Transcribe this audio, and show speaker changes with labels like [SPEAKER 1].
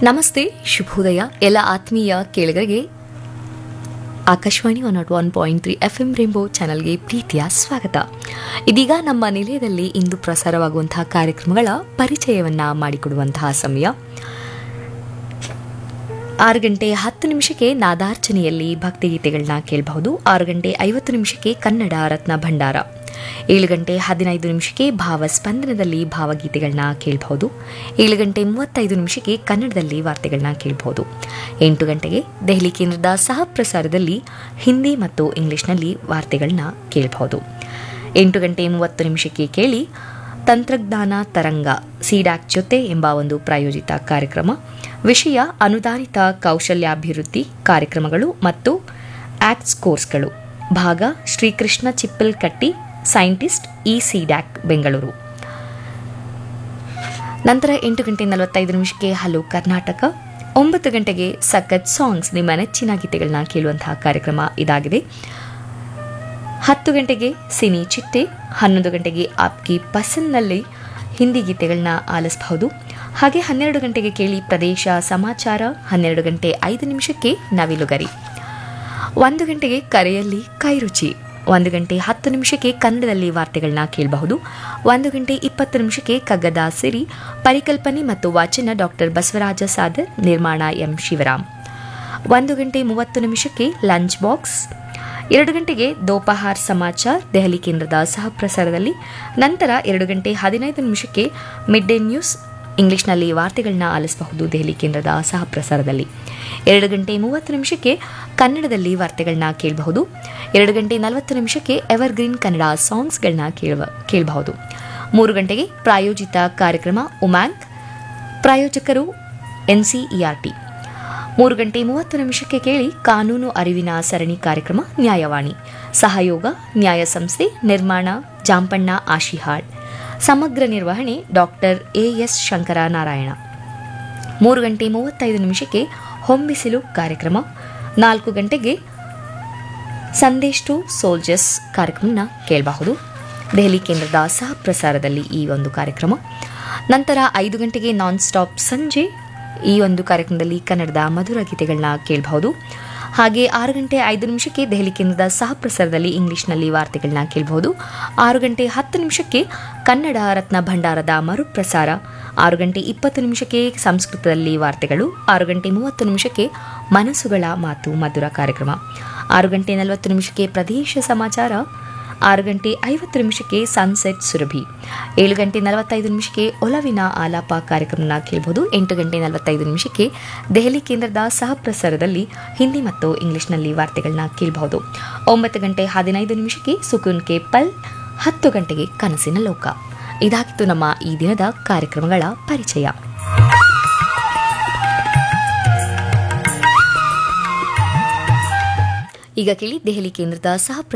[SPEAKER 1] ನಮಸ್ತೆ ಶುಭೋದಯ ಎಲ್ಲ ಆತ್ಮೀಯ ಕೇಳಿಗರಿಗೆ Akashvani one nought one point three F M Rainbow ಚಾನಲ್ಗೆ ಪ್ರೀತಿಯ ಸ್ವಾಗತ ಇದೀಗ ನಮ್ಮ ನಿಲಯದಲ್ಲಿ ಇಂದು ಪ್ರಸಾರವಾಗುವಂತಹ ಕಾರ್ಯಕ್ರಮಗಳ ಪರಿಚಯವನ್ನ ಮಾಡಿಕೊಡುವಂತಹ ಸಮಯ ಆರು ಗಂಟೆ ಹತ್ತು ನಿಮಿಷಕ್ಕೆ ನಾದಾರ್ಚನೆಯಲ್ಲಿ ಭಕ್ತಿಗೀತೆಗಳನ್ನ ಕೇಳಬಹುದು ಆರು ಗಂಟೆ ಐವತ್ತು ನಿಮಿಷಕ್ಕೆ ಕನ್ನಡ ರತ್ನ ಭಂಡಾರ ಏಳು ಗಂಟೆ ಹದಿನೈದು ನಿಮಿಷಕ್ಕೆ ಭಾವಸ್ಪಂದನದಲ್ಲಿ ಭಾವಗೀತೆಗಳನ್ನ ಕೇಳಬಹುದು ಏಳು ಗಂಟೆ ಮೂವತ್ತೈದು ನಿಮಿಷಕ್ಕೆ ಕನ್ನಡದಲ್ಲಿ ವಾರ್ತೆಗಳನ್ನ ಕೇಳಬಹುದು ಎಂಟು ಗಂಟೆಗೆ ದೆಹಲಿ ಕೇಂದ್ರದ ಸಹ ಪ್ರಸಾರದಲ್ಲಿ ಹಿಂದಿ ಮತ್ತು ಇಂಗ್ಲಿಷ್ನಲ್ಲಿ ವಾರ್ತೆಗಳನ್ನ ಕೇಳಬಹುದು ಎಂಟು ಗಂಟೆ ಮೂವತ್ತು ನಿಮಿಷಕ್ಕೆ ಕೇಳಿ ತಂತ್ರಜ್ಞಾನ ತರಂಗ ಸಿಡ್ಯಾಕ್ ಜೊತೆ ಎಂಬ ಒಂದು ಪ್ರಾಯೋಜಿತ ಕಾರ್ಯಕ್ರಮ ವಿಷಯ ಅನುದಾನಿತ ಕೌಶಲ್ಯಾಭಿವೃದ್ಧಿ ಕಾರ್ಯಕ್ರಮಗಳು ಮತ್ತು ಆಕ್ಟ್ಸ್ ಕೋರ್ಸ್ಗಳು ಭಾಗ Srikrishna Chippalkatti scientist E CDAC Bengaluru ನಂತರ ಎಂಟು ಗಂಟೆ ನಲವತ್ತೈದು ನಿಮಿಷಕ್ಕೆ ಹಲೋ ಕರ್ನಾಟಕ ಒಂಬತ್ತು ಗಂಟೆಗೆ ಸಖತ್ ಸಾಂಗ್ಸ್ ನಿಮ್ಮ ನೆಚ್ಚಿನ ಗೀತೆಗಳನ್ನ ಕೇಳುವಂತಹ ಕಾರ್ಯಕ್ರಮ ಇದಾಗಿದೆ ಹತ್ತು ಗಂಟೆಗೆ ಸಿನಿ ಚಿಟ್ಟೆ ಹನ್ನೊಂದು ಗಂಟೆಗೆ ಆಪ್ಕಿ ಪಸನ್ನಲ್ಲಿ ಹಿಂದಿ ಗೀತೆಗಳನ್ನ ಆಲಿಸಬಹುದು ಹಾಗೆ ಹನ್ನೆರಡು ಗಂಟೆಗೆ ಕೇಳಿ ಪ್ರದೇಶ ಸಮಾಚಾರ ಹನ್ನೆರಡು ಗಂಟೆ ಐದು ನಿಮಿಷಕ್ಕೆ ನವಿಲುಗರಿ ಒಂದು ಗಂಟೆಗೆ ಕರೆಯಲ್ಲಿ ಕೈರುಚಿ ಒಂದು ಗಂಟೆ ಹತ್ತು ನಿಮಿಷಕ್ಕೆ ಕನ್ನಡದಲ್ಲಿ ವಾರ್ತೆಗಳನ್ನ ಕೇಳಬಹುದು ಒಂದು ಗಂಟೆ ಇಪ್ಪತ್ತು ನಿಮಿಷಕ್ಕೆ ಕಗ್ಗದ ಸಿರಿ ಪರಿಕಲ್ಪನೆ ಮತ್ತು ವಾಚನ ಡಾಕ್ಟರ್ ಬಸವರಾಜ ಸಾದರ್ ನಿರ್ಮಾಣ ಎಂ ಶಿವರಾಮ್ ಒಂದು ಗಂಟೆ ಮೂವತ್ತು ನಿಮಿಷಕ್ಕೆ ಲಂಚ್ ಬಾಕ್ಸ್ ಎರಡು ಗಂಟೆಗೆ ದೋಪಹಾರ್ ಸಮಾಚಾರ್ ದೆಹಲಿ ಕೇಂದ್ರದ ಸಹ ಪ್ರಸಾರದಲ್ಲಿ ನಂತರ ಎರಡು ಗಂಟೆ ಹದಿನೈದು ನಿಮಿಷಕ್ಕೆ ಮಿಡ್ ಡೇ ನ್ಯೂಸ್ ಇಂಗ್ಲಿಷ್ನಲ್ಲಿ ವಾರ್ತೆಗಳನ್ನ ಆಲಿಸಬಹುದು ದೆಹಲಿ ಕೇಂದ್ರದ ಸಹ ಪ್ರಸಾರದಲ್ಲಿ ಎರಡು ಗಂಟೆ ಮೂವತ್ತು ನಿಮಿಷಕ್ಕೆ ಕನ್ನಡದಲ್ಲಿ ವಾರ್ತೆಗಳನ್ನ ಕೇಳಬಹುದು ಎರಡು ಗಂಟೆ ನಲವತ್ತು ನಿಮಿಷಕ್ಕೆ ಎವರ್ಗ್ರೀನ್ ಕನ್ನಡ ಸಾಂಗ್ಸ್ಗಳನ್ನ ಕೇಳುವ ಕೇಳಬಹುದು ಮೂರು ಗಂಟೆಗೆ ಪ್ರಾಯೋಜಿತ ಕಾರ್ಯಕ್ರಮ ಉಮ್ಯಾಂಗ್ ಪ್ರಾಯೋಜಕರು ಎನ್ಸಿಇಆರ್ಟಿ ಮೂರು ಗಂಟೆ ಮೂವತ್ತು ನಿಮಿಷಕ್ಕೆ ಕೇಳಿ ಕಾನೂನು ಅರಿವಿನ ಸರಣಿ ಕಾರ್ಯಕ್ರಮ ನ್ಯಾಯವಾಣಿ ಸಹಯೋಗ ನ್ಯಾಯ ಸಂಸ್ಥೆ ನಿರ್ಮಾಣ ಜಾಂಪಣ್ಣ ಆಶಿಹಾಳ್ ಸಮಗ್ರ ನಿರ್ವಹಣೆ ಡಾಕ್ಟರ್ ಎಎಸ್ ಶಂಕರನಾರಾಯಣ ಮೂರು ಗಂಟೆ ಮೂವತ್ತೈದು ನಿಮಿಷಕ್ಕೆ ಹೊಂಬಿಸಿಲು ಕಾರ್ಯಕ್ರಮ ನಾಲ್ಕು ಗಂಟೆಗೆ ಸಂದೇಶ್ ಟು ಸೋಲ್ಜರ್ಸ್ ಕಾರ್ಯಕ್ರಮನ ಕೇಳಬಹುದು ದೆಹಲಿ ಕೇಂದ್ರದ ಸಹ ಪ್ರಸಾರದಲ್ಲಿ ಈ ಒಂದು ಕಾರ್ಯಕ್ರಮ ನಂತರ ಐದು ಗಂಟೆಗೆ ನಾನ್ ಸ್ಟಾಪ್ ಸಂಜೆ ಈ ಒಂದು ಕಾರ್ಯಕ್ರಮದಲ್ಲಿ ಕನ್ನಡದ ಮಧುರ ಗೀತೆಗಳನ್ನ ಕೇಳಬಹುದು ಹಾಗೆ ಆರು ಗಂಟೆ ಐದು ನಿಮಿಷಕ್ಕೆ ದೆಹಲಿ ಕೇಂದ್ರದ ಸಹ ಪ್ರಸಾರದಲ್ಲಿ ಇಂಗ್ಲಿಷ್ನಲ್ಲಿ ವಾರ್ತೆಗಳನ್ನ ಕೇಳಬಹುದು ಆರು ಗಂಟೆ ಹತ್ತು ನಿಮಿಷಕ್ಕೆ ಕನ್ನಡ ರತ್ನ ಭಂಡಾರದ ಮರುಪ್ರಸಾರ ಆರು ಗಂಟೆ ಇಪ್ಪತ್ತು ನಿಮಿಷಕ್ಕೆ ಸಂಸ್ಕೃತದಲ್ಲಿ ವಾರ್ತೆಗಳು ಆರು ಗಂಟೆ ಮೂವತ್ತು ನಿಮಿಷಕ್ಕೆ ಮನಸ್ಸುಗಳ ಮಾತು ಮಧುರ ಕಾರ್ಯಕ್ರಮ ಆರು ಗಂಟೆ ನಲವತ್ತು ನಿಮಿಷಕ್ಕೆ ಪ್ರದೇಶ ಸಮಾಚಾರ ಆರು ಗಂಟೆ ಐವತ್ತು ನಿಮಿಷಕ್ಕೆ ಸನ್ಸೆಟ್ ಸುರಭಿ ಏಳು ಗಂಟೆ ನಲವತ್ತೈದು ನಿಮಿಷಕ್ಕೆ ಒಲವಿನ ಆಲಾಪ ಕಾರ್ಯಕ್ರಮನ ಕೇಳಬಹುದು ಎಂಟು ಗಂಟೆ ನಲವತ್ತೈದು ನಿಮಿಷಕ್ಕೆ ದೆಹಲಿ ಕೇಂದ್ರದ ಸಹ ಪ್ರಸಾರದಲ್ಲಿ ಹಿಂದಿ ಮತ್ತು ಇಂಗ್ಲಿಷ್ನಲ್ಲಿ ವಾರ್ತೆಗಳನ್ನ ಕೇಳಬಹುದು ಒಂಬತ್ತು ಗಂಟೆ ಹದಿನೈದು ನಿಮಿಷಕ್ಕೆ ಸುಕೂನ್ ಕೆ ಪಲ್ ಹತ್ತು ಗಂಟೆಗೆ ಕನಸಿನ ಲೋಕ ಇದಾಗಿತ್ತು ನಮ್ಮ ಈ ದಿನದ ಕಾರ್ಯಕ್ರಮಗಳ ಪರಿಚಯ ಈಗ ಕೇಳಿ ದೆಹಲಿ ಕೇಂದ್ರದ ಸಹ